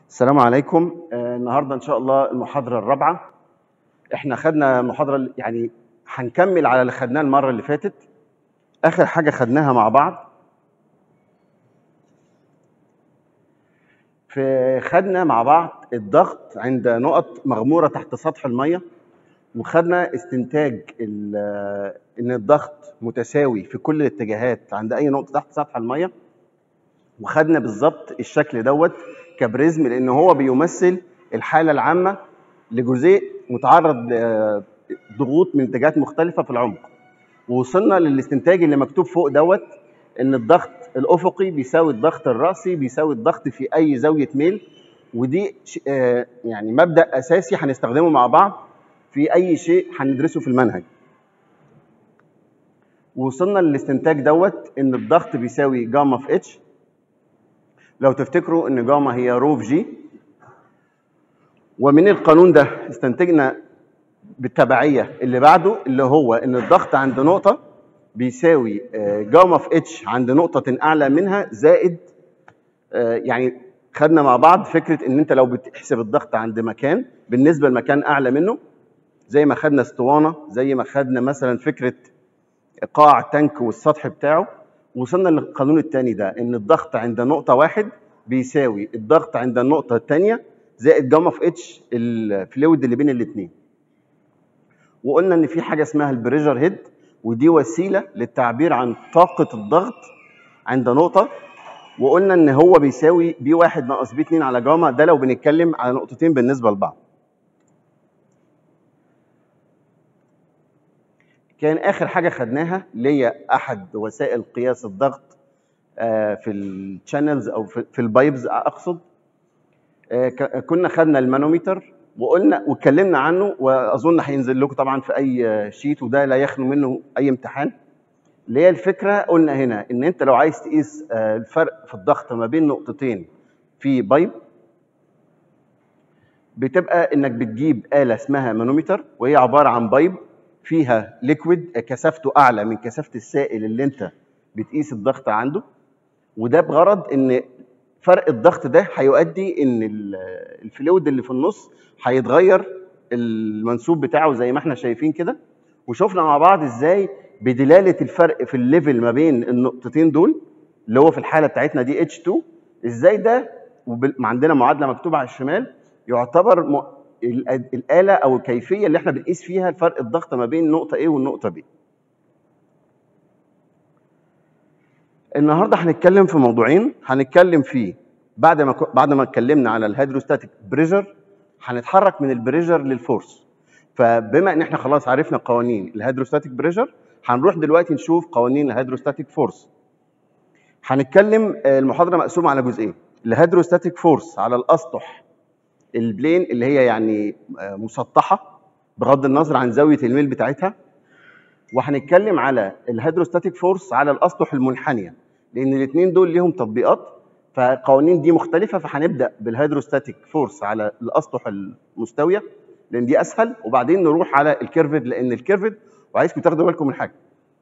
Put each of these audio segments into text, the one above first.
السلام عليكم آه، النهارده ان شاء الله المحاضره الرابعه احنا خدنا محاضره يعني هنكمل على اللي خدناه المره اللي فاتت اخر حاجه خدناها مع بعض في خدنا مع بعض الضغط عند نقط مغموره تحت سطح الميه وخدنا استنتاج ال- ان الضغط متساوي في كل الاتجاهات عند اي نقطه تحت سطح الميه وخدنا بالظبط الشكل دوت كبريزم لان هو بيمثل الحاله العامه لجزيء متعرض لضغوط من اتجاهات مختلفه في العمق ووصلنا للاستنتاج اللي مكتوب فوق دوت ان الضغط الافقي بيساوي الضغط الراسي بيساوي الضغط في اي زاويه ميل ودي ش- آه، يعني مبدا اساسي هنستخدمه مع بعض في اي شيء هندرسه في المنهج ووصلنا للاستنتاج دوت ان الضغط بيساوي جاما في اتش لو تفتكروا ان جاما هي رو في جي ومن القانون ده استنتجنا بالتبعيه اللي بعده اللي هو ان الضغط عند نقطه بيساوي آه، جاما في اتش عند نقطه اعلى منها زائد آه، يعني خدنا مع بعض فكره ان انت لو بتحسب الضغط عند مكان بالنسبه لمكان اعلى منه زي ما خدنا اسطوانه زي ما خدنا مثلا فكره قاع تانك والسطح بتاعه وصلنا للقانون الثاني ده ان الضغط عند نقطه واحد بيساوي الضغط عند النقطه الثانيه زائد جاما في اتش الفلويد اللي بين الاثنين وقلنا ان في حاجه اسمها البريشر هيد ودي وسيله للتعبير عن طاقه الضغط عند نقطه وقلنا ان هو بيساوي بي واحد ناقص بي 2 على جاما ده لو بنتكلم على نقطتين بالنسبه لبعض كان اخر حاجه خدناها اللي هي احد وسائل قياس الضغط آه، في الشانلز او في في البايبز اقصد آه، ك- كنا خدنا المانوميتر وقلنا واتكلمنا عنه واظن هينزل لكم طبعا في اي شيت وده لا يخلو منه اي امتحان اللي هي الفكره قلنا هنا ان انت لو عايز تقيس آه، الفرق في الضغط ما بين نقطتين في بايب بتبقى انك بتجيب آلة اسمها مانوميتر وهي عبارة عن بايب فيها ليكويد كثافته اعلى من كثافة السائل اللي انت بتقيس الضغط عنده وده بغرض ان فرق الضغط ده هيؤدي ان ال- الفلويد اللي في النص هيتغير المنسوب بتاعه زي ما احنا شايفين كده وشفنا مع بعض ازاي بدلاله الفرق في الليفل ما بين النقطتين دول اللي هو في الحاله بتاعتنا دي H2 ازاي ده وبال- ما عندنا معادله مكتوبه على الشمال يعتبر م... ال- الاله او الكيفيه اللي احنا بنقيس فيها الفرق الضغط ما بين النقطه A والنقطه B النهارده هنتكلم في موضوعين هنتكلم فيه بعد ما ك- بعد ما اتكلمنا على الهيدروستاتيك بريشر هنتحرك من البريشر للفورس فبما ان احنا خلاص عرفنا قوانين الهيدروستاتيك بريشر هنروح دلوقتي نشوف قوانين الهيدروستاتيك فورس هنتكلم آه، المحاضره مقسومه على جزئين الهيدروستاتيك فورس على الاسطح البلين اللي هي يعني آه، مسطحه بغض النظر عن زاويه الميل بتاعتها وهنتكلم على الهيدروستاتيك فورس على الاسطح المنحنيه لان الاثنين دول ليهم تطبيقات فالقوانين دي مختلفه فهنبدا بالهيدروستاتيك فورس على الاسطح المستويه لان دي اسهل وبعدين نروح على الكيرفد لان الكيرفد وعايزكم تاخدوا بالكم من حاجه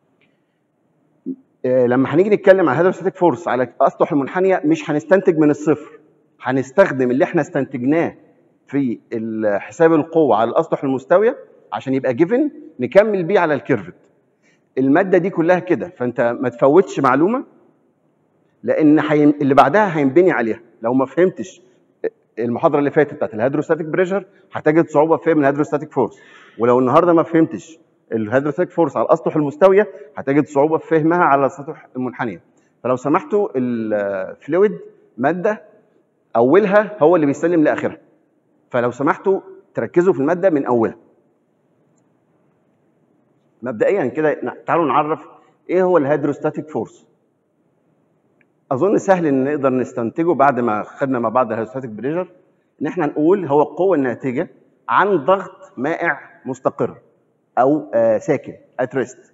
آه، لما هنيجي نتكلم على الهيدروستاتيك فورس على الاسطح المنحنيه مش هنستنتج من الصفر هنستخدم اللي احنا استنتجناه في ال- حساب القوه على الاسطح المستويه عشان يبقى جيفن نكمل بيه على الكيرفت الماده دي كلها كده فانت ما تفوتش معلومه لان حين... اللي بعدها هينبني عليها لو ما فهمتش المحاضره اللي فاتت بتاعت الهيدروستاتيك بريشر هتجد صعوبه في فهم الهيدروستاتيك فورس ولو النهارده ما فهمتش الهيدروستاتيك فورس على الاسطح المستويه هتجد صعوبه في فهمها على السطح المنحنيه فلو سمحتوا الفلويد ماده اولها هو اللي بيسلم لاخرها فلو سمحتوا تركزوا في الماده من اولها مبدئيا كده ن- تعالوا نعرف ايه هو الهيدروستاتيك فورس اظن سهل ان نقدر نستنتجه بعد ما خدنا مع بعض الهيدروستاتيك بريشر ان احنا نقول هو القوه الناتجه عن ضغط مائع مستقر او آه، ساكن at rest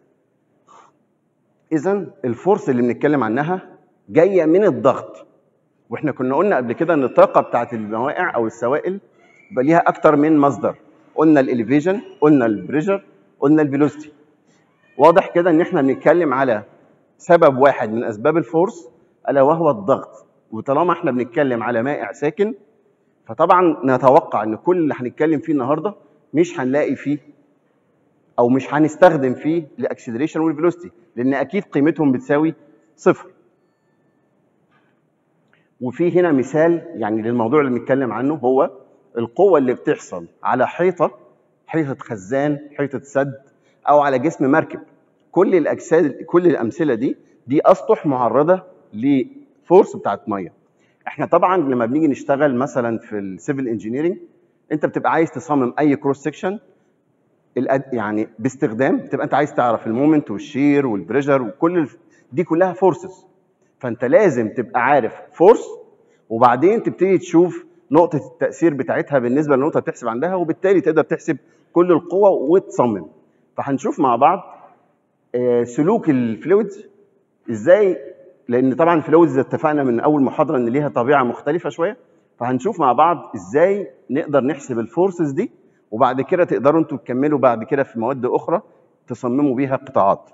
اذا الفورس اللي بنتكلم عنها جايه من الضغط واحنا كنا قلنا قبل كده ان الطاقه بتاعت الموائع او السوائل يبقى ليها اكتر من مصدر قلنا الاليفيجن قلنا البريشر قلنا الفيلوسيتي واضح كده ان احنا بنتكلم على سبب واحد من اسباب الفورس الا وهو الضغط وطالما احنا بنتكلم على مائع ساكن فطبعا نتوقع ان كل اللي هنتكلم فيه النهارده مش هنلاقي فيه او مش هنستخدم فيه الاكسلريشن والفيلوسيتي لان اكيد قيمتهم بتساوي صفر وفي هنا مثال يعني للموضوع اللي بنتكلم عنه هو القوه اللي بتحصل على حيطه حيطه خزان حيطه سد او على جسم مركب كل الاجساد كل الامثله دي دي اسطح معرضه لفورس بتاعت ميه احنا طبعا لما بنيجي نشتغل مثلا في السيفل انجينيرنج انت بتبقى عايز تصمم اي كروس سكشن يعني باستخدام بتبقى انت عايز تعرف المومنت والشير والبريشر وكل الف... دي كلها فورسز فانت لازم تبقى عارف فورس وبعدين تبتدي تشوف نقطة التأثير بتاعتها بالنسبة للنقطة اللي بتحسب عندها وبالتالي تقدر تحسب كل القوة وتصمم فهنشوف مع بعض آه، سلوك الفلويدز ازاي لان طبعا الفلويدز اتفقنا من اول محاضره ان ليها طبيعه مختلفه شويه فهنشوف مع بعض ازاي نقدر نحسب الفورسز دي وبعد كده تقدروا انتوا تكملوا بعد كده في مواد اخرى تصمموا بيها قطاعات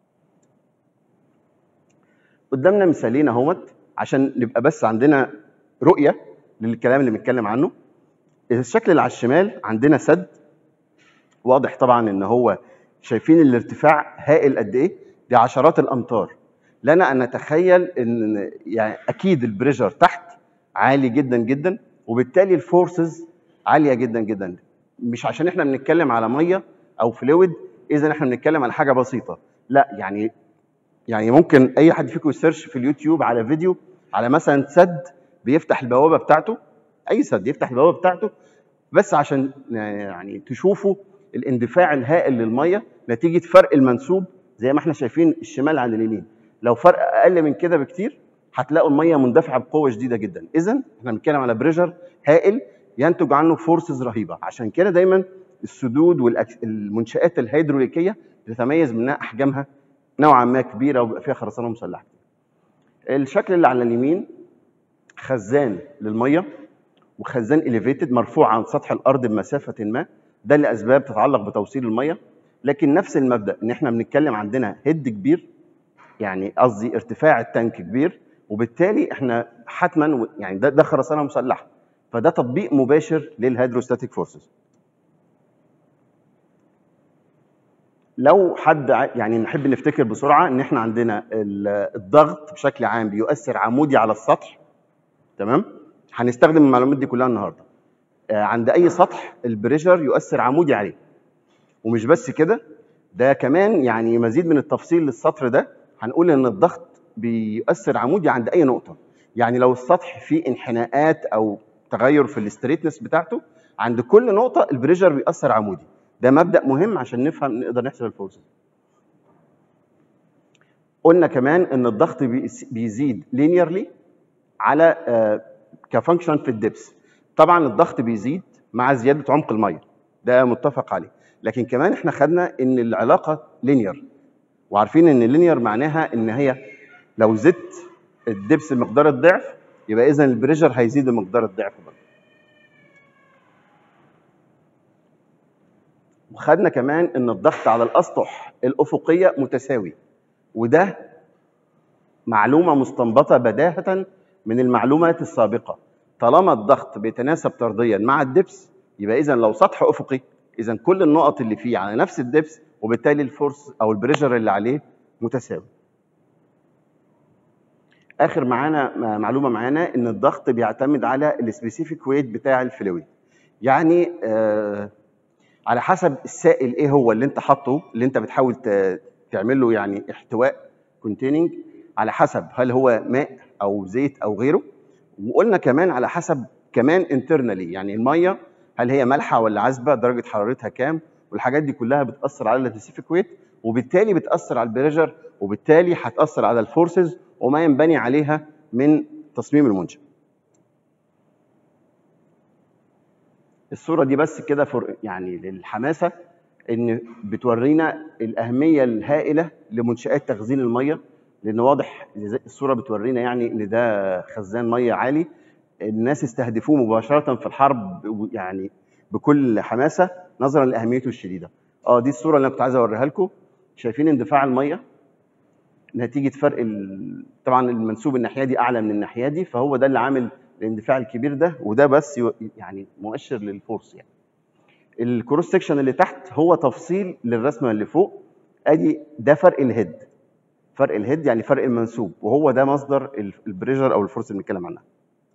قدامنا مثالين اهوت عشان نبقى بس عندنا رؤيه للكلام اللي بنتكلم عنه الشكل اللي على الشمال عندنا سد واضح طبعا ان هو شايفين الارتفاع هائل قد ايه دي عشرات الامتار لنا ان نتخيل ان يعني اكيد البريشر تحت عالي جدا جدا وبالتالي الفورسز عاليه جدا جدا مش عشان احنا بنتكلم على ميه او فلويد اذا احنا بنتكلم على حاجه بسيطه لا يعني يعني ممكن اي حد فيكم يسيرش في اليوتيوب على فيديو على مثلا سد بيفتح البوابه بتاعته اي سد يفتح البوابه بتاعته بس عشان يعني تشوفوا الاندفاع الهائل للميه نتيجه فرق المنسوب زي ما احنا شايفين الشمال عن اليمين لو فرق اقل من كده بكتير هتلاقوا الميه مندفعه بقوه شديده جدا اذا احنا بنتكلم على بريشر هائل ينتج عنه فورسز رهيبه عشان كده دايما السدود والمنشات الهيدروليكيه بتتميز منها احجامها نوعا ما كبيره وبيبقى فيها خرسانه مسلحه الشكل اللي على اليمين خزان للميه وخزان اليفيتد مرفوع عن سطح الارض بمسافه ما ده لاسباب تتعلق بتوصيل الميه لكن نفس المبدا ان احنا بنتكلم عندنا هيد كبير يعني قصدي ارتفاع التانك كبير وبالتالي احنا حتما يعني ده ده خرسانه مسلحه فده تطبيق مباشر للهيدروستاتيك فورسز لو حد يعني نحب نفتكر بسرعه ان احنا عندنا الضغط بشكل عام بيؤثر عمودي على السطح تمام هنستخدم المعلومات دي كلها النهارده آه، عند اي سطح البريشر يؤثر عمودي عليه ومش بس كده ده كمان يعني مزيد من التفصيل للسطر ده هنقول ان الضغط بيؤثر عمودي عند اي نقطه يعني لو السطح فيه انحناءات او تغير في الاستريتنس بتاعته عند كل نقطه البريشر بيأثر عمودي ده مبدا مهم عشان نفهم نقدر نحسب الفورس قلنا كمان ان الضغط بيزيد لينيرلي على آه، كفانكشن في الدبس طبعا الضغط بيزيد مع زياده عمق الميه ده متفق عليه لكن كمان احنا خدنا ان العلاقه لينير وعارفين ان اللينير معناها ان هي لو زدت الدبس مقدار الضعف يبقى اذا البريشر هيزيد بمقدار الضعف برضه وخدنا كمان ان الضغط على الاسطح الافقيه متساوي وده معلومه مستنبطه بداهه من المعلومات السابقه طالما الضغط بيتناسب طرديا مع الدبس يبقى اذا لو سطح افقي اذا كل النقط اللي فيه على نفس الدبس وبالتالي الفورس او البريشر اللي عليه متساوي اخر معانا معلومه معانا ان الضغط بيعتمد على السبيسيفيك ويت بتاع الفلويد يعني آه على حسب السائل ايه هو اللي انت حاطه اللي انت بتحاول تعمل له يعني احتواء كونتيننج على حسب هل هو ماء او زيت او غيره وقلنا كمان على حسب كمان انترنالي يعني الميه هل هي مالحه ولا عذبه درجه حرارتها كام والحاجات دي كلها بتاثر على السبيسيفيك ويت وبالتالي بتاثر على البريشر وبالتالي هتاثر على الفورسز وما ينبني عليها من تصميم المنشأ الصوره دي بس كده يعني للحماسه ان بتورينا الاهميه الهائله لمنشات تخزين الميه لان واضح الصوره بتورينا يعني ان ده خزان ميه عالي الناس استهدفوه مباشره في الحرب يعني بكل حماسه نظرا لاهميته الشديده اه دي الصوره اللي انا كنت عايز اوريها لكم شايفين اندفاع الميه نتيجه فرق ال... طبعا المنسوب الناحيه دي اعلى من الناحيه دي فهو ده اللي عامل الاندفاع الكبير ده وده بس يو- يعني مؤشر للفورس يعني الكروس سكشن اللي تحت هو تفصيل للرسمه اللي فوق ادي ده فرق الهيد فرق الهيد يعني فرق المنسوب وهو ده مصدر ال- البريشر او الفورس اللي بنتكلم عنها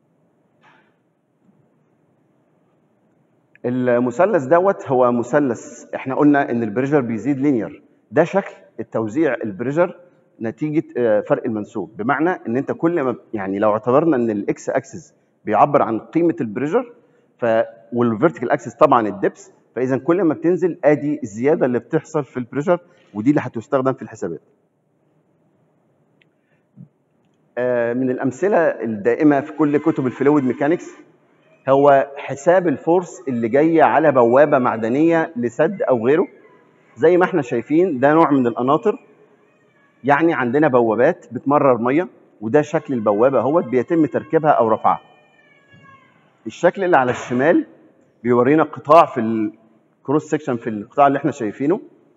المثلث دوت هو مثلث احنا قلنا ان البريشر بيزيد لينير ده شكل التوزيع البريشر نتيجه آه، فرق المنسوب بمعنى ان انت كل ما يعني لو اعتبرنا ان الاكس اكسس بيعبر عن قيمه البريشر ف والفيرتيكال اكسس طبعا الدبس فاذا كل ما بتنزل ادي الزياده اللي بتحصل في البريشر ودي اللي هتستخدم في الحسابات آه، من الامثله الدائمه في كل كتب الفلويد ميكانكس هو حساب الفورس اللي جايه على بوابه معدنيه لسد او غيره زي ما احنا شايفين ده نوع من القناطر يعني عندنا بوابات بتمرر ميه وده شكل البوابه اهوت بيتم تركيبها او رفعها الشكل اللي على الشمال بيورينا قطاع في الكروس سكشن في القطاع اللي احنا شايفينه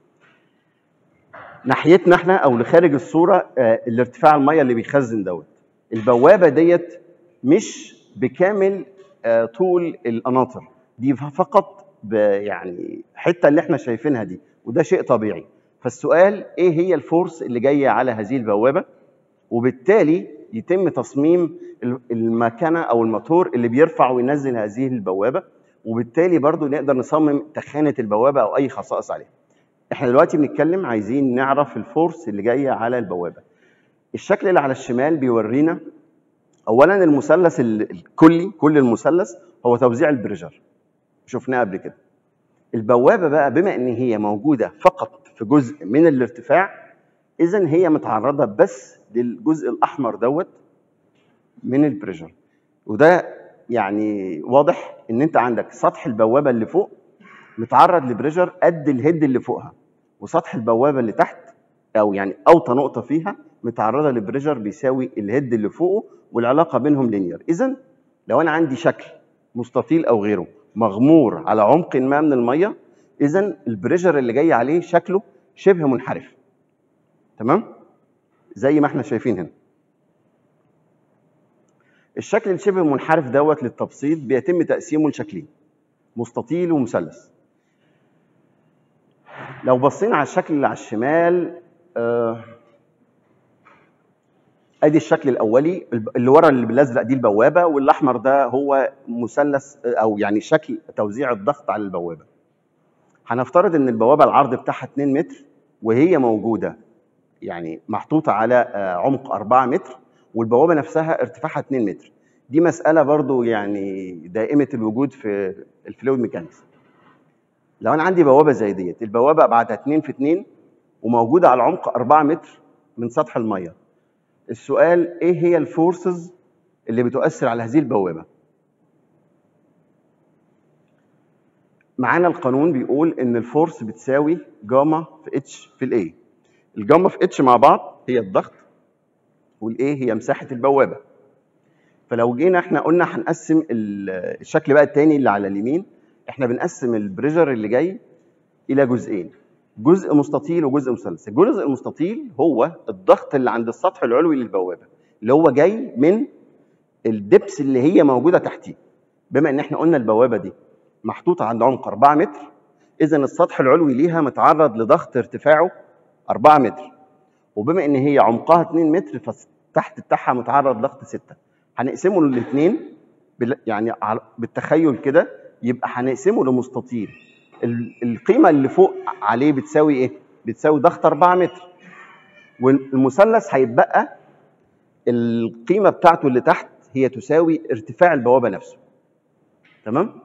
ناحيتنا احنا او لخارج الصوره آه، الارتفاع الميه اللي بيخزن دوت البوابه ديت مش بكامل آه، طول القناطر دي فقط ب- يعني حته اللي احنا شايفينها دي وده شيء طبيعي فالسؤال ايه هي الفورس اللي جايه على هذه البوابه وبالتالي يتم تصميم ال- المكنه او الموتور اللي بيرفع وينزل هذه البوابه وبالتالي برضو نقدر نصمم تخانه البوابه او اي خصائص عليها احنا دلوقتي بنتكلم عايزين نعرف الفورس اللي جايه على البوابه الشكل اللي على الشمال بيورينا اولا المثلث ال- الكلي كل المثلث هو توزيع البريشر شفناه قبل كده البوابه بقى بما ان هي موجوده فقط في جزء من الارتفاع اذا هي متعرضه بس للجزء الاحمر دوت من البريشر وده يعني واضح ان انت عندك سطح البوابه اللي فوق متعرض لبريشر قد الهيد اللي فوقها وسطح البوابه اللي تحت او يعني اوطى نقطه فيها متعرضه لبريشر بيساوي الهيد اللي فوقه والعلاقه بينهم لينير اذا لو انا عندي شكل مستطيل او غيره مغمور على عمق ما من الميه اذا البريشر اللي جاي عليه شكله شبه منحرف تمام زي ما احنا شايفين هنا الشكل الشبه منحرف دوت للتبسيط بيتم تقسيمه لشكلين مستطيل ومثلث لو بصينا على الشكل اللي على الشمال آه، ادي الشكل الاولي الب- اللي ورا اللي بالازرق دي البوابه والاحمر ده هو مثلث آه، او يعني شكل توزيع الضغط على البوابه هنفترض ان البوابه العرض بتاعها 2 متر وهي موجوده يعني محطوطه على آه، عمق 4 متر والبوابه نفسها ارتفاعها 2 متر دي مساله برضو يعني دائمه الوجود في الفلويد ميكانكس لو انا عندي بوابه زي ديت البوابه ابعادها 2 في 2 وموجوده على عمق 4 متر من سطح الميه السؤال ايه هي الفورسز اللي بتؤثر على هذه البوابه معانا القانون بيقول ان الفورس بتساوي جاما في اتش في الاي الجاما في اتش مع بعض هي الضغط والاي هي مساحه البوابه فلو جينا احنا قلنا هنقسم ال- الشكل بقى التاني اللي على اليمين احنا بنقسم البريشر اللي جاي الى جزئين جزء مستطيل وجزء مثلث الجزء المستطيل هو الضغط اللي عند السطح العلوي للبوابه اللي هو جاي من الدبس اللي هي موجوده تحتيه بما ان احنا قلنا البوابه دي محطوطه عند عمق 4 متر اذا السطح العلوي ليها متعرض لضغط ارتفاعه 4 متر وبما ان هي عمقها 2 متر فتحت بتاعها متعرض ضغط 6 هنقسمه للاثنين يعني على- بالتخيل كده يبقى هنقسمه لمستطيل ال- القيمه اللي فوق عليه بتساوي ايه بتساوي ضغط 4 متر والمثلث هيتبقى القيمه بتاعته اللي تحت هي تساوي ارتفاع البوابه نفسه تمام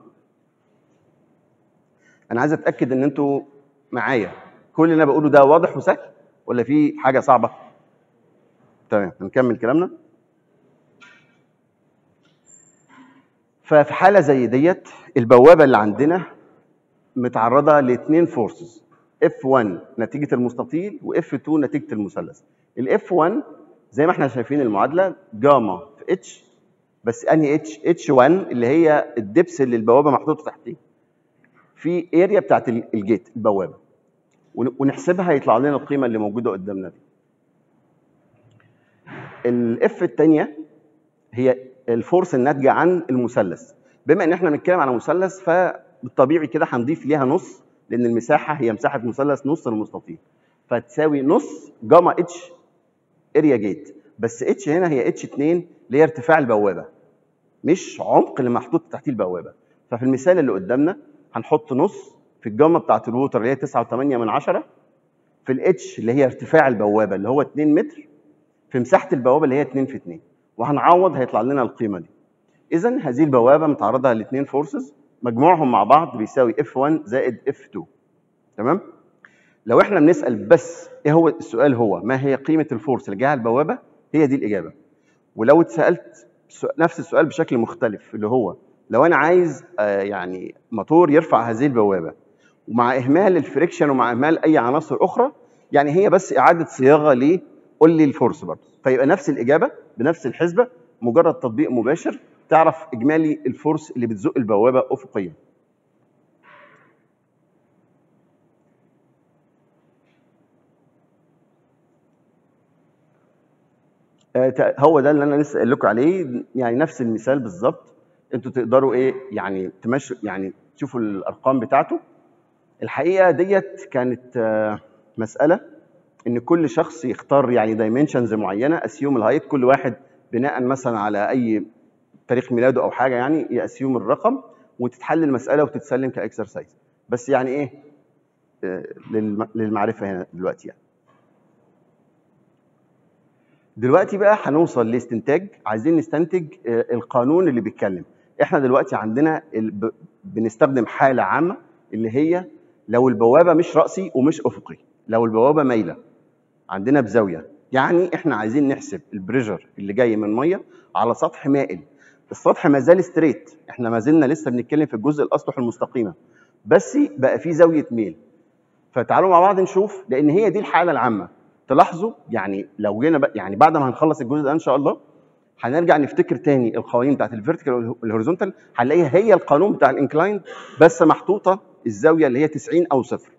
انا عايز اتاكد ان انتوا معايا كل اللي انا بقوله ده واضح وسهل ولا في حاجه صعبه تمام هنكمل كلامنا ففي حاله زي ديت البوابه اللي عندنا متعرضه لاثنين فورسز F1 نتيجه المستطيل وF2 نتيجه المثلث الاف 1 زي ما احنا شايفين المعادله جاما في اتش بس انهي اتش اتش 1 اللي هي الدبس اللي البوابه محطوطه تحتيه في اريا بتاعت ال- الجيت البوابه ون- ونحسبها يطلع لنا القيمه اللي موجوده قدامنا دي الاف الثانيه هي الفورس الناتجه عن المثلث بما ان احنا بنتكلم على مثلث فبالطبيعي كده هنضيف ليها نص لان المساحه هي مساحه مثلث نص المستطيل فتساوي نص جاما اتش اريا جيت بس اتش هنا هي اتش 2 اللي هي ارتفاع البوابه مش عمق اللي محطوط تحتيه البوابه ففي المثال اللي قدامنا هنحط نص في الجاما بتاعت الووتر اللي هي 9.8 من عشرة في الاتش اللي هي ارتفاع البوابه اللي هو 2 متر في مساحه البوابه اللي هي 2 في 2 وهنعوض هيطلع لنا القيمه دي اذا هذه البوابه متعرضه لاثنين فورسز مجموعهم مع بعض بيساوي F1 زائد F2 تمام لو احنا بنسال بس ايه هو السؤال هو ما هي قيمه الفورس اللي جايه على البوابه هي دي الاجابه ولو اتسالت نفس السؤال بشكل مختلف اللي هو لو انا عايز آه يعني موتور يرفع هذه البوابه ومع اهمال الفريكشن ومع اهمال اي عناصر اخرى يعني هي بس اعاده صياغه ليه قول لي الفورس برضه فيبقى نفس الاجابه بنفس الحسبه مجرد تطبيق مباشر تعرف اجمالي الفورس اللي بتزق البوابه افقيا هو ده اللي انا لسه قايل لكم عليه يعني نفس المثال بالظبط انتوا تقدروا ايه يعني تمشوا يعني تشوفوا الارقام بتاعته الحقيقه ديت كانت مساله ان كل شخص يختار يعني دايمنشنز معينه اسيوم الهايت كل واحد بناء مثلا على اي تاريخ ميلاده او حاجه يعني ياسيوم الرقم وتتحل المساله وتتسلم كاكسرسايز بس يعني ايه للمعرفه هنا دلوقتي يعني دلوقتي بقى هنوصل لاستنتاج عايزين نستنتج القانون اللي بيتكلم احنا دلوقتي عندنا بنستخدم حاله عامه اللي هي لو البوابه مش راسي ومش افقي لو البوابه مايله عندنا بزاويه يعني احنا عايزين نحسب البريشر اللي جاي من ميه على سطح مائل السطح ما زال ستريت احنا ما زلنا لسه بنتكلم في الجزء الاسطح المستقيمه بس بقى في زاويه ميل فتعالوا مع بعض نشوف لان هي دي الحاله العامه تلاحظوا يعني لو جينا بقى يعني بعد ما هنخلص الجزء ده ان شاء الله هنرجع نفتكر تاني القوانين بتاعت الفيرتيكال والهوريزونتال هنلاقيها هي القانون بتاع الانكلاين بس محطوطه الزاويه اللي هي 90 او صفر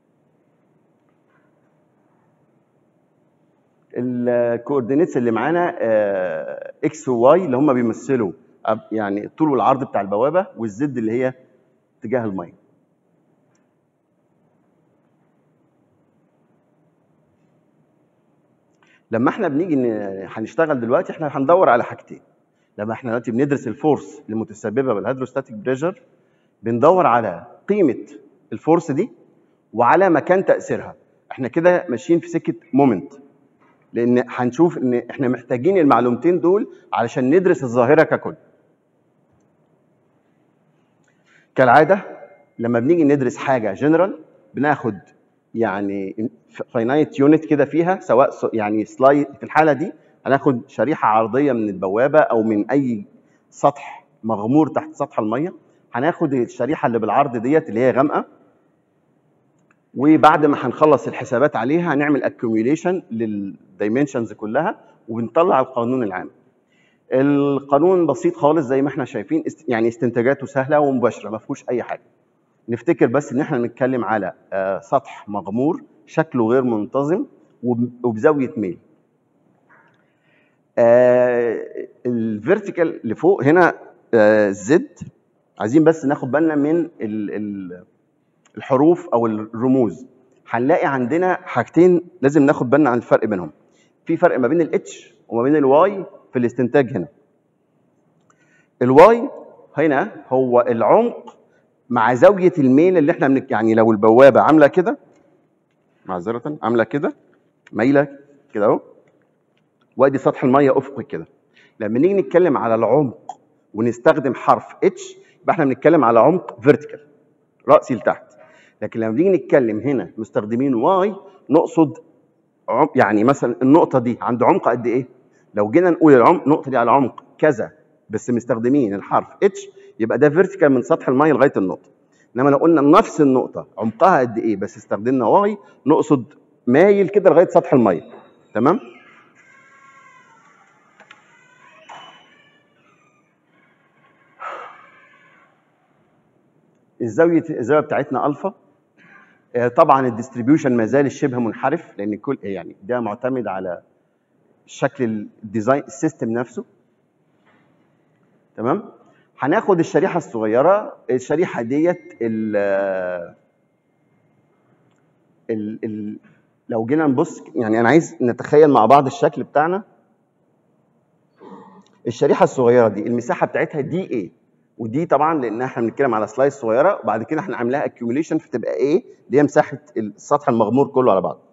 الكوردينيتس اللي معانا اكس وواي اللي هم بيمثلوا يعني الطول والعرض بتاع البوابه والزد اللي هي اتجاه الميه لما احنا بنيجي هنشتغل دلوقتي احنا هندور على حاجتين لما احنا دلوقتي بندرس الفورس المتسببه بالهيدروستاتيك بريشر بندور على قيمه الفورس دي وعلى مكان تاثيرها احنا كده ماشيين في سكه مومنت لان هنشوف ان احنا محتاجين المعلومتين دول علشان ندرس الظاهره ككل كالعاده لما بنيجي ندرس حاجه جنرال بناخد يعني فاينايت يونت كده فيها سواء يعني سلايد في الحاله دي هناخد شريحه عرضيه من البوابه او من اي سطح مغمور تحت سطح الميه هناخد الشريحه اللي بالعرض ديت اللي هي غامقه وبعد ما هنخلص الحسابات عليها هنعمل اكيوميوليشن للدايمنشنز كلها وبنطلع القانون العام القانون بسيط خالص زي ما احنا شايفين يعني استنتاجاته سهله ومباشره ما فيهوش اي حاجه نفتكر بس ان احنا بنتكلم على سطح مغمور شكله غير منتظم وبزاويه ميل الفيرتيكال اللي فوق هنا زد عايزين بس ناخد بالنا من الحروف او الرموز هنلاقي عندنا حاجتين لازم ناخد بالنا عن الفرق بينهم في فرق ما بين الاتش وما بين الواي في الاستنتاج هنا الواي هنا هو العمق مع زاويه الميل اللي احنا بنك يعني لو البوابه عامله كده معذره عامله كده مايله كده اهو وادي سطح الميه افقي كده لما نيجي نتكلم على العمق ونستخدم حرف اتش يبقى احنا بنتكلم على عمق فيرتيكال راسي لتحت لكن لما نيجي نتكلم هنا مستخدمين واي نقصد عمق يعني مثلا النقطه دي عند عمق قد ايه لو جينا نقول العمق النقطه دي على عمق كذا بس مستخدمين الحرف اتش يبقى ده فيرتيكال من سطح الميه لغايه النقطه انما لو قلنا نفس النقطه عمقها قد ايه بس استخدمنا واي نقصد مايل كده لغايه سطح الميه تمام الزاويه الزاويه بتاعتنا الفا طبعا الديستريبيوشن ما زال شبه منحرف لان كل يعني ده معتمد على شكل الديزاين السيستم نفسه تمام هناخد الشريحه الصغيره الشريحه ديت ال ال ال لو جينا نبص يعني انا عايز نتخيل مع بعض الشكل بتاعنا الشريحه الصغيره دي المساحه بتاعتها دي ايه ودي طبعا لان احنا بنتكلم على سلايس صغيره وبعد كده احنا عاملاها اكيوميليشن فتبقى ايه اللي هي مساحه السطح المغمور كله على بعض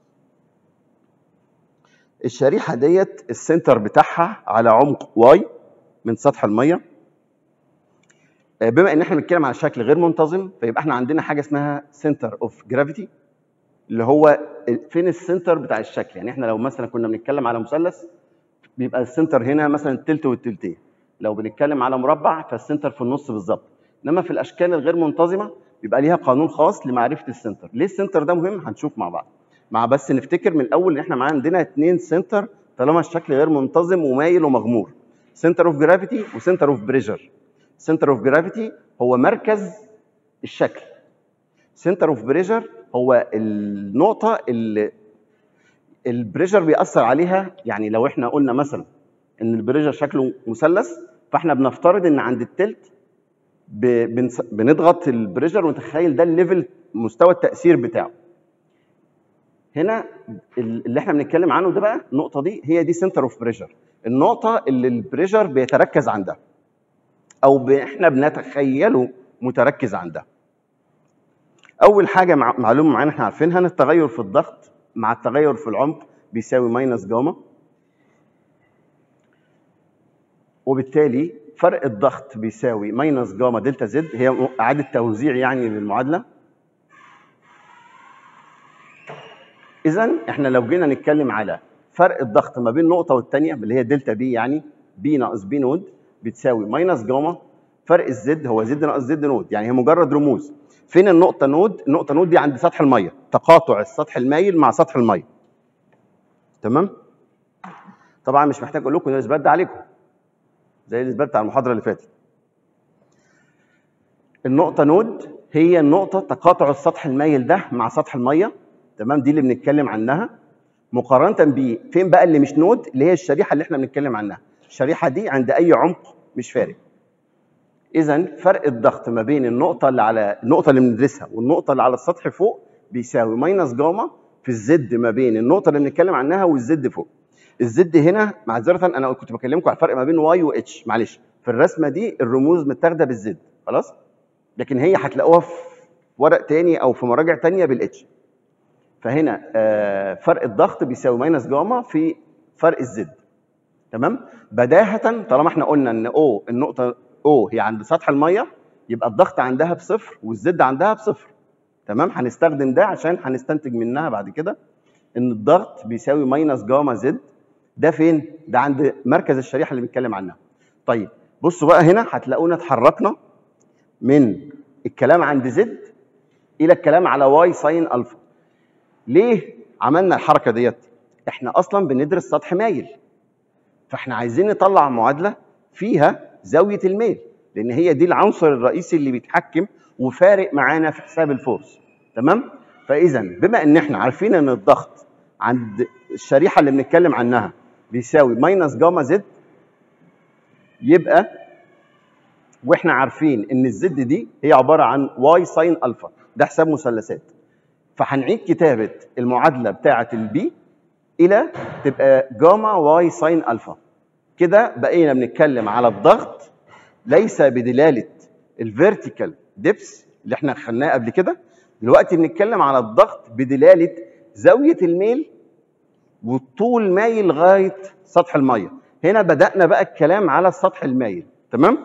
الشريحه ديت السنتر بتاعها على عمق واي من سطح الميه آه، بما ان احنا بنتكلم على شكل غير منتظم فيبقى احنا عندنا حاجه اسمها سنتر اوف جرافيتي اللي هو فين السنتر بتاع الشكل يعني احنا لو مثلا كنا بنتكلم على مثلث بيبقى السنتر هنا مثلا التلت والتلتين لو بنتكلم على مربع فالسنتر في النص بالظبط انما في الاشكال الغير منتظمه بيبقى ليها قانون خاص لمعرفه السنتر ليه السنتر ده مهم هنشوف مع بعض مع بس نفتكر من الاول ان احنا معانا عندنا اثنين سنتر طالما الشكل غير منتظم ومايل ومغمور سنتر اوف جرافيتي وسنتر اوف بريشر سنتر اوف جرافيتي هو مركز الشكل سنتر اوف بريشر هو النقطه اللي البريشر بيأثر عليها يعني لو احنا قلنا مثلا ان البريشر شكله مثلث فاحنا بنفترض ان عند التلت ب- بنس- بنضغط البريشر ونتخيل ده الليفل مستوى التأثير بتاعه هنا ال- اللي احنا بنتكلم عنه ده بقى النقطه دي هي دي سنتر اوف بريشر النقطه اللي البريشر بيتركز عندها او ب- احنا بنتخيله متركز عندها اول حاجه مع- معلومه معانا احنا عارفينها ان التغير في الضغط مع التغير في العمق بيساوي ماينس جاما وبالتالي فرق الضغط بيساوي ماينس جاما دلتا زد هي اعاده توزيع يعني للمعادله اذا احنا لو جينا نتكلم على فرق الضغط ما بين نقطه والثانيه اللي هي دلتا بي يعني بي ناقص بي نود بتساوي ماينس جاما فرق الزد هو زد ناقص زد نود يعني هي مجرد رموز فين النقطه نود النقطه نود دي عند سطح الميه تقاطع السطح المايل مع سطح الميه تمام طبعا مش محتاج اقول لكم ان الاثبات ده عليكم زي الاثبات بتاع المحاضره اللي فاتت النقطه نود هي النقطه تقاطع السطح المايل ده مع سطح الميه تمام دي اللي بنتكلم عنها مقارنه ب فين بقى اللي مش نود اللي هي الشريحه اللي احنا بنتكلم عنها الشريحه دي عند اي عمق مش فارق اذا فرق الضغط ما بين النقطه اللي على النقطه اللي بندرسها والنقطه اللي على السطح فوق بيساوي ماينس جاما في الزد ما بين النقطه اللي بنتكلم عنها والزد فوق الزد هنا معذره انا كنت بكلمكم على الفرق ما بين واي واتش معلش في الرسمه دي الرموز متاخده بالزد خلاص لكن هي هتلاقوها في ورق تاني او في مراجع تانية بالاتش فهنا آه، فرق الضغط بيساوي ماينس جاما في فرق الزد تمام بداهه طالما احنا قلنا ان او النقطه او هي عند سطح الميه يبقى الضغط عندها بصفر والزد عندها بصفر تمام هنستخدم ده عشان هنستنتج منها بعد كده ان الضغط بيساوي ماينس جاما زد ده فين ده عند مركز الشريحه اللي بنتكلم عنها طيب بصوا بقى هنا هتلاقونا اتحركنا من الكلام عند زد الى الكلام على واي ساين الفا ليه عملنا الحركه ديت احنا اصلا بندرس سطح مايل فاحنا عايزين نطلع معادله فيها زاويه الميل لان هي دي العنصر الرئيسي اللي بيتحكم وفارق معانا في حساب الفورس تمام فاذا بما ان احنا عارفين ان الضغط عند الشريحه اللي بنتكلم عنها بيساوي ماينس جاما زد يبقى واحنا عارفين ان الزد دي هي عباره عن واي ساين الفا ده حساب مثلثات فهنعيد كتابه المعادله بتاعه البي الى تبقى جاما واي ساين الفا كده بقينا بنتكلم على الضغط ليس بدلاله الفيرتيكال ديبس اللي احنا خدناه قبل كده دلوقتي بنتكلم على الضغط بدلاله زاويه الميل والطول مايل لغايه سطح الميه هنا بدانا بقى الكلام على السطح المايل تمام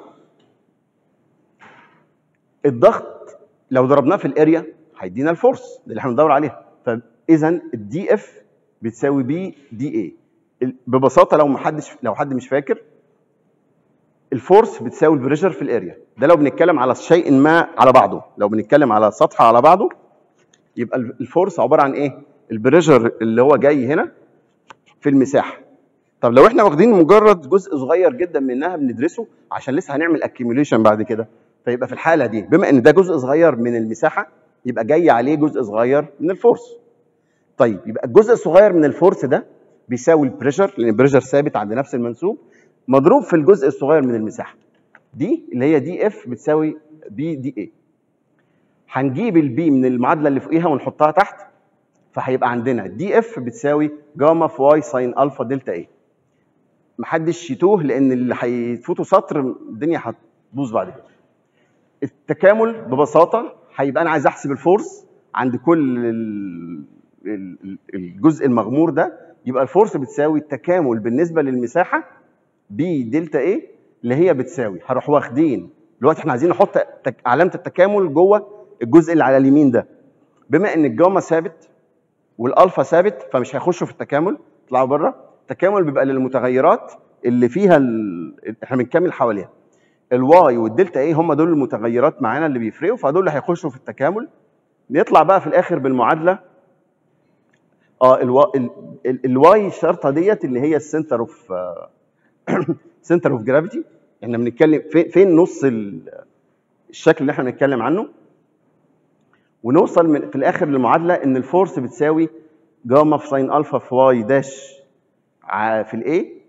الضغط لو ضربناه في الاريا هيدينا الفورس ده اللي احنا بندور عليها فاذا الدي اف بتساوي بي دي اي ببساطه لو محدش لو حد مش فاكر الفورس بتساوي البريشر في الاريا ده لو بنتكلم على شيء ما على بعضه لو بنتكلم على سطح على بعضه يبقى الفورس عباره عن ايه البريشر اللي هو جاي هنا في المساحه طب لو احنا واخدين مجرد جزء صغير جدا منها بندرسه عشان لسه هنعمل اكيوميليشن بعد كده فيبقى في الحاله دي بما ان ده جزء صغير من المساحه يبقى جاي عليه جزء صغير من الفورس طيب يبقى الجزء الصغير من الفورس ده بيساوي البريشر لان البريشر ثابت عند نفس المنسوب مضروب في الجزء الصغير من المساحه دي اللي هي دي اف بتساوي بي دي اي هنجيب البي من المعادله اللي فوقيها ونحطها تحت فهيبقى عندنا دي اف بتساوي جاما في واي ساين الفا دلتا اي محدش يتوه لان اللي هيفوتوا سطر الدنيا هتبوظ بعد كده التكامل ببساطه هيبقى انا عايز احسب الفورس عند كل ال- ال- الجزء المغمور ده يبقى الفورس بتساوي التكامل بالنسبه للمساحه بي دلتا ايه اللي هي بتساوي هروح واخدين دلوقتي احنا عايزين نحط تك- علامه التكامل جوه الجزء اللي على اليمين ده بما ان الجاما ثابت والالفا ثابت فمش هيخشوا في التكامل يطلعوا بره التكامل بيبقى للمتغيرات اللي فيها ال... احنا بنكمل حواليها الواي والدلتا ايه هم دول المتغيرات معانا اللي بيفرقوا فدول اللي هيخشوا في التكامل نطلع بقى في الاخر بالمعادله اه الوا... ال... ال... الواي الشرطه ديت اللي هي السنتر اوف سنتر اوف جرافيتي احنا بنتكلم فين فين نص ال... الشكل اللي احنا بنتكلم عنه ونوصل من في الاخر للمعادله ان الفورس بتساوي جاما في ساين الفا في واي داش ع- في الاي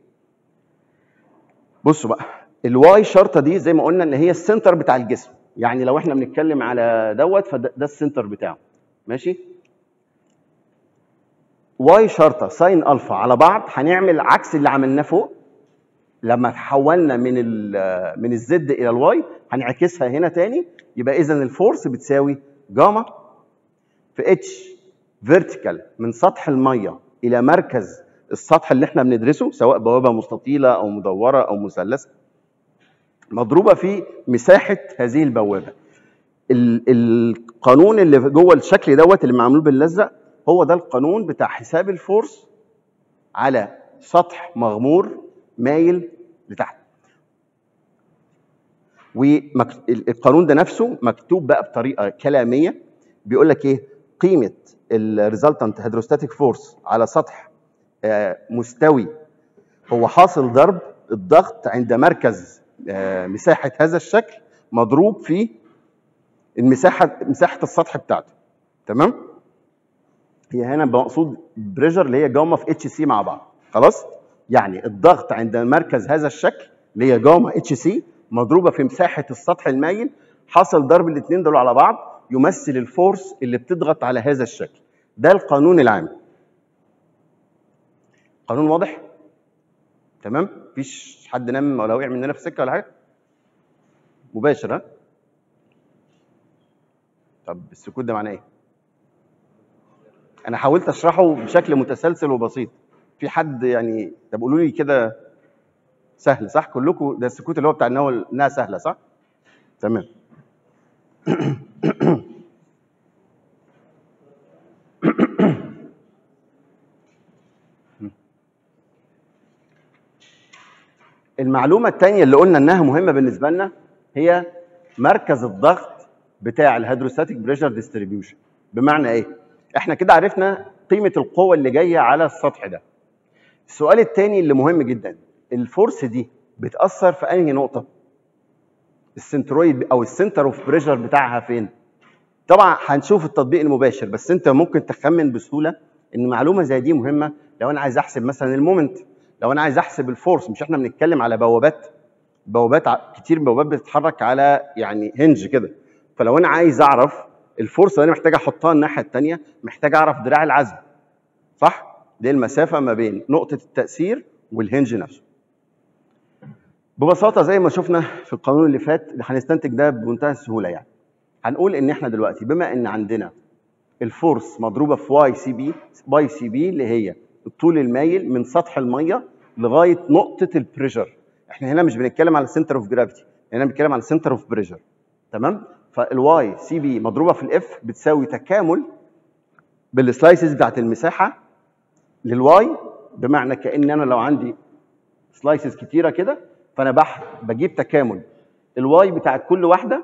بصوا بقى الواي شرطه دي زي ما قلنا ان هي السنتر بتاع الجسم يعني لو احنا بنتكلم على دوت فده ده السنتر بتاعه ماشي واي شرطه ساين الفا على بعض هنعمل عكس اللي عملناه فوق لما تحولنا من ال من الزد الى الواي هنعكسها هنا تاني يبقى اذا الفورس بتساوي جاما في اتش فيرتيكال من سطح الميه الى مركز السطح اللي احنا بندرسه سواء بوابه مستطيله او مدوره او مثلثه مضروبه في مساحه هذه البوابه ال- القانون اللي جوه الشكل دوت اللي معمول باللزق هو ده القانون بتاع حساب الفورس على سطح مغمور مايل لتحت والقانون ده نفسه مكتوب بقى بطريقه كلاميه بيقول لك ايه قيمه الريزلتنت هيدروستاتيك فورس على سطح آه، مستوي هو حاصل ضرب الضغط عند مركز آه، مساحه هذا الشكل مضروب في المساحه مساحه السطح بتاعته تمام هي هنا مقصود بريشر اللي هي جاما في اتش سي مع بعض خلاص يعني الضغط عند مركز هذا الشكل اللي هي جاما اتش سي مضروبه في مساحه السطح المايل حصل ضرب الاثنين دول على بعض يمثل الفورس اللي بتضغط على هذا الشكل ده القانون العام قانون واضح تمام مفيش حد نام ولا وقع مننا في سكه ولا حاجه مباشر ها طب السكوت ده معناه ايه انا حاولت اشرحه بشكل متسلسل وبسيط في حد يعني طب قولوا لي كده سهل صح كلكم ده السكوت اللي هو بتاع ان هو انها سهله صح تمام المعلومه الثانيه اللي قلنا انها مهمه بالنسبه لنا هي مركز الضغط بتاع الهيدروستاتيك بريشر ديستريبيوشن بمعنى ايه احنا كده عرفنا قيمه القوه اللي جايه على السطح ده السؤال الثاني اللي مهم جدا الفورس دي بتاثر في انهي نقطه السنترويد او السنتر اوف بريشر بتاعها فين طبعا هنشوف التطبيق المباشر بس انت ممكن تخمن بسهوله ان معلومه زي دي مهمه لو انا عايز احسب مثلا المومنت لو انا عايز احسب الفورس مش احنا بنتكلم على بوابات بوابات ع- كتير بوابات بتتحرك على يعني هنج كده فلو انا عايز اعرف الفورس اللي انا محتاج احطها الناحيه الثانيه محتاج اعرف دراع العزم صح دي المسافه ما بين نقطه التاثير والهنج نفسه ببساطه زي ما شفنا في القانون اللي فات هنستنتج ده بمنتهى السهوله يعني هنقول ان احنا دلوقتي بما ان عندنا الفورس مضروبه في واي سي بي باي سي بي اللي هي الطول المايل من سطح الميه لغايه نقطه البريشر احنا هنا مش بنتكلم على السنتر اوف جرافيتي هنا بنتكلم على السنتر اوف بريشر تمام فالواي سي بي مضروبه في الاف بتساوي تكامل بالسلايسز بتاعت المساحه للواي بمعنى كان انا لو عندي سلايسز كتيره كده فانا بح بجيب تكامل الواي بتاعت كل واحده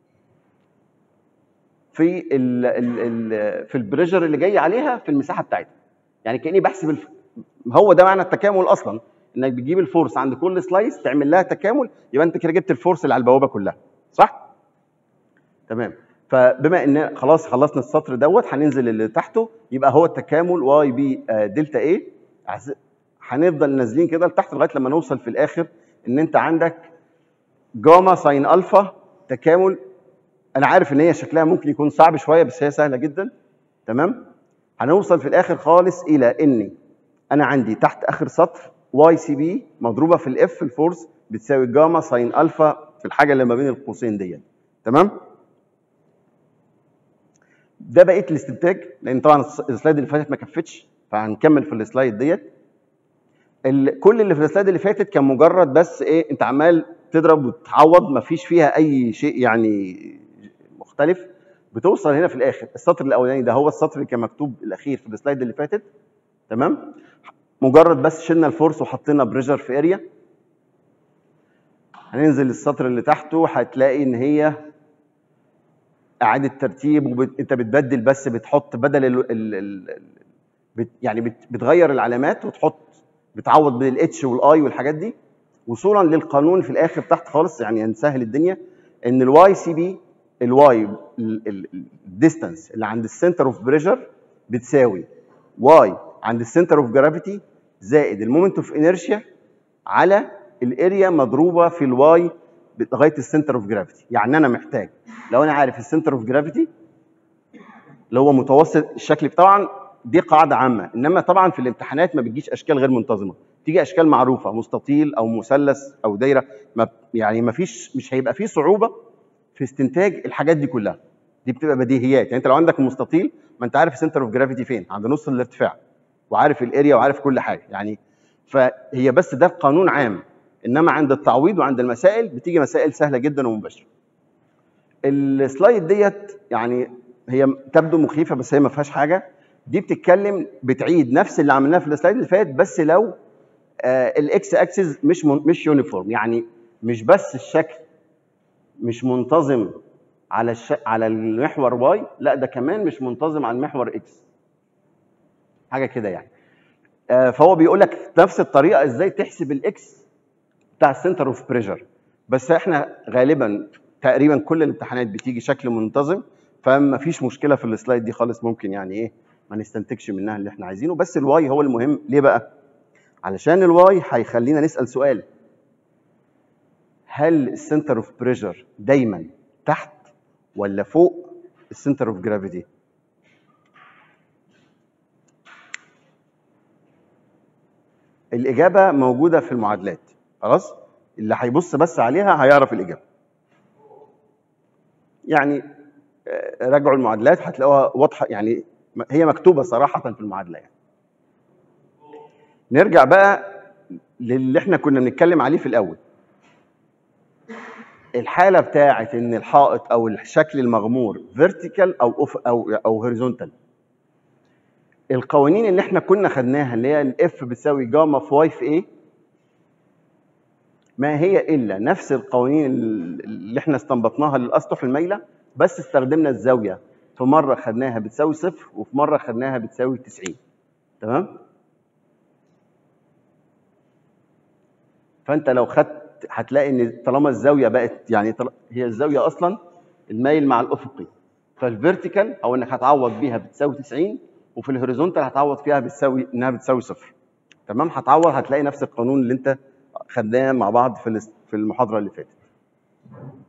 في ال ال ال في البريشر اللي جاي عليها في المساحه بتاعتها يعني كاني بحسب الف... هو ده معنى التكامل اصلا انك بتجيب الفورس عند كل سلايس تعمل لها تكامل يبقى انت كده جبت الفورس اللي على البوابه كلها صح تمام فبما ان خلاص خلصنا السطر دوت هننزل اللي تحته يبقى هو التكامل واي بي آه، دلتا ايه هنفضل نازلين كده لتحت لغايه لما نوصل في الاخر ان انت عندك جاما ساين الفا تكامل انا عارف ان هي شكلها ممكن يكون صعب شويه بس هي سهله جدا تمام هنوصل في الاخر خالص الى ان انا عندي تحت اخر سطر واي سي بي مضروبه في الاف الفورس بتساوي جاما ساين الفا في الحاجه اللي ما بين القوسين ديت تمام ده بقيه الاستنتاج لان طبعا السلايد اللي فاتت ما كفتش فهنكمل في السلايد ديت ال- كل اللي في السلايد اللي فاتت كان مجرد بس ايه انت عمال تضرب وتعوض ما فيش فيها اي شيء يعني مختلف بتوصل هنا في الاخر السطر الاولاني ده هو السطر اللي كان مكتوب الاخير في السلايد اللي فاتت تمام مجرد بس شلنا الفورس وحطينا بريشر في اريا هننزل السطر اللي تحته هتلاقي ان هي اعاده ترتيب وبت... انت بتبدل بس بتحط بدل ال... ال... ال... بت... يعني بت... بتغير العلامات وتحط بتعوض بين الاتش والاي والحاجات دي وصولا للقانون في الاخر تحت خالص يعني هنسهل الدنيا ان الواي سي بي الواي الديستانس اللي عند السنتر اوف بريشر بتساوي واي عند السنتر اوف جرافيتي زائد المومنت اوف انيرشيا على الاريا مضروبه في الواي لغايه السنتر اوف جرافيتي يعني انا محتاج لو انا عارف السنتر اوف جرافيتي اللي هو متوسط الشكل طبعا دي قاعده عامه انما طبعا في الامتحانات ما بتجيش اشكال غير منتظمه تيجي اشكال معروفه مستطيل او مثلث او دايره ما يعني ما فيش مش هيبقى فيه صعوبه في استنتاج الحاجات دي كلها دي بتبقى بديهيات يعني انت لو عندك مستطيل ما انت عارف السنتر اوف جرافيتي فين عند نص الارتفاع وعارف الاريا وعارف كل حاجه يعني فهي بس ده قانون عام انما عند التعويض وعند المسائل بتيجي مسائل سهله جدا ومباشره السلايد ديت يعني هي تبدو مخيفه بس هي ما فيهاش حاجه دي بتتكلم بتعيد نفس اللي عملناه في السلايد اللي فات بس لو آه الاكس اكسس مش من مش يونيفورم يعني مش بس الشكل مش منتظم على الش... على المحور واي لا ده كمان مش منتظم على المحور اكس حاجه كده يعني آه فهو بيقول لك نفس الطريقه ازاي تحسب الاكس بتاع السنتر اوف بريشر بس احنا غالبا تقريبا كل الامتحانات بتيجي شكل منتظم فما فيش مشكله في السلايد دي خالص ممكن يعني ايه ما نستنتجش منها اللي احنا عايزينه بس الواي هو المهم ليه بقى علشان الواي هيخلينا نسال سؤال هل السنتر اوف بريشر دايما تحت ولا فوق السنتر اوف جرافيتي الاجابه موجوده في المعادلات خلاص اللي هيبص بس عليها هيعرف الاجابه يعني آه، راجعوا المعادلات هتلاقوها واضحه يعني هي مكتوبه صراحه في المعادله يعني نرجع بقى للي احنا كنا بنتكلم عليه في الاول الحاله بتاعه ان الحائط او الشكل المغمور فيرتيكال او أوف او او هوريزونتال القوانين اللي احنا كنا خدناها اللي هي الاف بتساوي جاما في واي في ايه ما هي الا نفس القوانين اللي احنا استنبطناها للاسطح المايله بس استخدمنا الزاويه في مره خدناها بتساوي صفر وفي مره خدناها بتساوي 90 تمام فانت لو خدت هتلاقي ان طالما الزاويه بقت يعني طل... هي الزاويه اصلا المايل مع الافقي فالفيرتيكال او انك هتعوض بيها بتساوي 90 وفي الهوريزونتال هتعوض فيها بتساوي انها بتساوي صفر تمام هتعوض هتلاقي نفس القانون اللي انت خدناه مع بعض في الاس- في المحاضره اللي فاتت